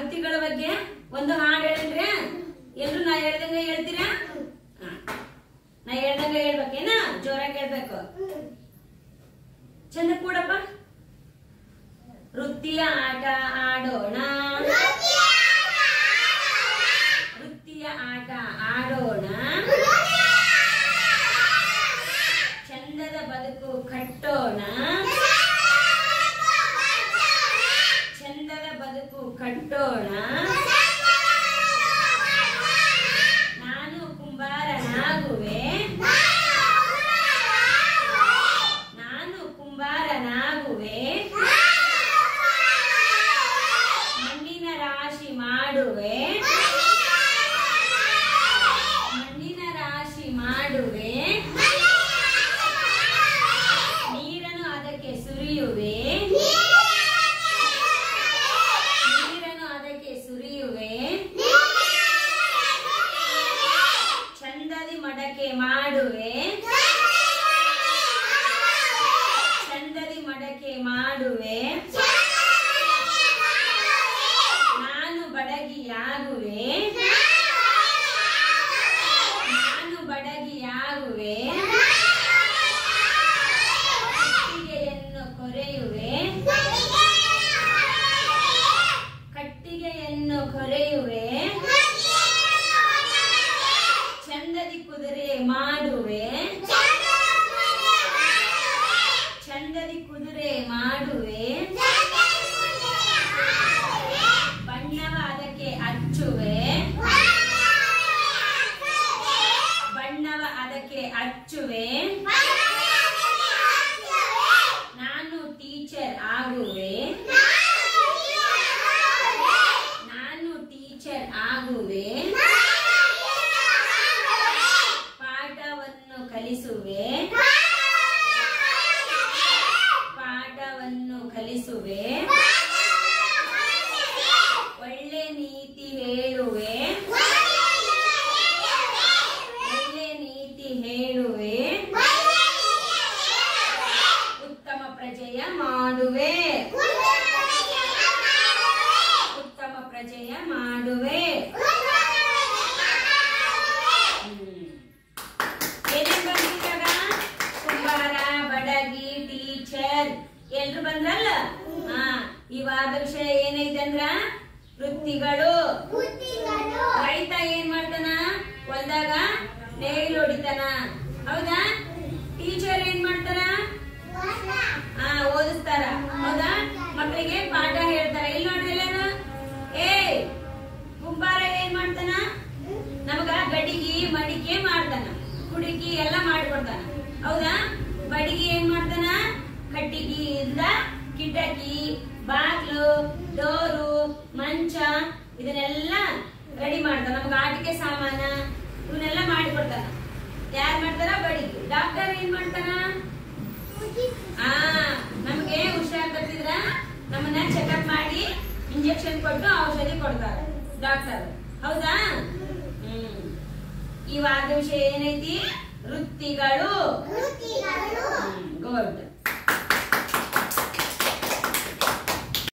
ವೃತ್ತಿಗಳ ಬಗ್ಗೆ ಒಂದು ಹಾಡು ಹೇಳಿದ್ರೆ ಎಲ್ರು ನಾ ಹೇಳ್ದಂಗ ಹೇಳ್ತೀರಾ ಹಾ. ನಾ ಹೇಳ್ದಂಗ ಹೇಳ್ಬೇಕೇನ ಜೋರಾಗಿ ಹೇಳ್ಬೇಕು ಚಂದ ಕೂಡಪ್ಪ ವೃತ್ತಿಯ ಆಟ ಆಡೋಣ ವೃತ್ತಿಯ ಆಟ ಆಡೋಣ ಚಂದದ ಬದುಕು ಕಟ್ಟೋಣ ಚಂದದ ಬದುಕು ಕಟ್ಟೋಣ ನಾನು ಕುಂಬಾರನಾಗುವೆ ನಾನು ಕುಂಬಾರನಾಗುವೆ ಮಣ್ಣಿನ ರಾಶಿ ಮಾಡುವೆ ಮಣ್ಣಿನ ರಾಶಿ ಮಾಡುವೆ ನೀರನ್ನು ಅದಕ್ಕೆ ಸುರಿಯುವೆ ನೀರನ್ನು ಅದಕ್ಕೆ ಸುರಿಯುವೆ ಚಂದದಿ ಮಡಕೆ ಮಾಡುವೆ ಚಂದದಿ ಮಡಕೆ ಮಾಡುವೆ ನಾನು ಬಡಗಿಯಾಗುವೆ ನಾನು ಬಡಗಿಯಾಗುವೆ ಕಟ್ಟಿಗೆಯನ್ನು ಕೊರೆಯುವೆ ಕಟ್ಟಿಗೆಯನ್ನು ಕೊರೆಯುವೆ ಚಂದದಿ ಕುದುರೆ ಮಾಡುವೆ ಚಂದದಿ ಕುದುರೆ ಮಾಡುವೆ ಬಣ್ಣವ ಅದಕ್ಕೆ ಹಚ್ಚುವೆ ಬಣ್ಣವ ಅದಕ್ಕೆ ಹಚ್ಚುವೆ ನಾನು ಟೀಚರ್ ಆಗುವೆ ನಾನು ಟೀಚರ್ ಆಗುವೆ ಪಾಠವನ್ನು ಕಲಿಸುವೆ ಪಾಠವನ್ನು ಕಲಿಸುವೆ ಒಳ್ಳೆ ನೀತಿ ಹೇಳುವೆ ಒಳ್ಳೆ ನೀತಿ ಹೇಳುವೆ ಉತ್ತಮ ಪ್ರಜೆಯ ಮಾಡುವೆ ಉತ್ತಮ ಪ್ರಜೆಯ ಮಾಡುವೆ ಹ್ಮ್. ಏನೇನ್ ಬಂದಿದ್ದಾಗ ಕುಂಬಾರ ಬಡಗಿ ಟೀಚರ್ ಎಲ್ರು ಬಂದ್ರಲ್ಲ ಹಾ ಈ ವಾದ ವಿಷಯ ಏನೈತೆ ಅಂದ್ರ ವೃತ್ತಿಗಳು ರೈತ ಏನ್ ಮಾಡ್ತಾನ ಹೊಲ್ದಾಗ ನೇಗಿಲು ಹೊಡಿತಾನ ಹೌದಾ ಟೀಚರ್ ಏನ್ ಮಾಡ್ತಾರ ಹಾ ಓದಿಸ್ತಾರ ಹೌದಾ ಮಕ್ಕಳಿಗೆ ಪಾಠ ಹೇಳ್ತಾರ ಇಲ್ಲಿ ನೋಡ್ರಿ ಎಲ್ಲಾರು ಏ ಕುಂಬಾರ ಏನ್ ಮಾಡ್ತಾನ ನಮಗ ಗಡಿಗಿ ಮಡಿಕೆ ಮಾಡ್ತಾನ ಕುಡಿಕಿ ಎಲ್ಲ ಮಾಡ್ಕೊಡ್ತಾನ ಹೌದಾ ಬಡಿಗೆ ಏನ್ ಮಾಡ್ತಾನ ಕಟ್ಟಿಗೆಯಿಂದ ಕಿಟಕಿ ಬಾಗ್ಲು ಡೋರು ಮಂಚ ಇದನ್ನೆಲ್ಲ ರೆಡಿ ಮಾಡ್ತಾನ ನಮ್ಗೆ ಆಟಿಕೆ ಸಾಮಾನ ಇವನ್ನೆಲ್ಲ ಮಾಡಿಕೊಡ್ತಾನ ಯಾರ್ ಮಾಡ್ತಾರ ಬಡಿಗೆ ಡಾಕ್ಟರ್ ಏನ್ ಮಾಡ್ತಾನ ಆ ನಮ್ಗೆ ಹುಷಾರ್ ತಪ್ಪಿದ್ರ ನಮ್ಮನ್ನ ಚೆಕಪ್ ಮಾಡಿ ಇಂಜೆಕ್ಷನ್ ಕೊಟ್ಟು ಔಷಧಿ ಕೊಡ್ತಾರೆ ಡಾಕ್ಟರ್ ಹೌದಾ ಹ್ಮ್ ಈ ವಾದ ವಿಷಯ ಏನೈತಿ ವೃತ್ತಿಗಳು ಗುಡ್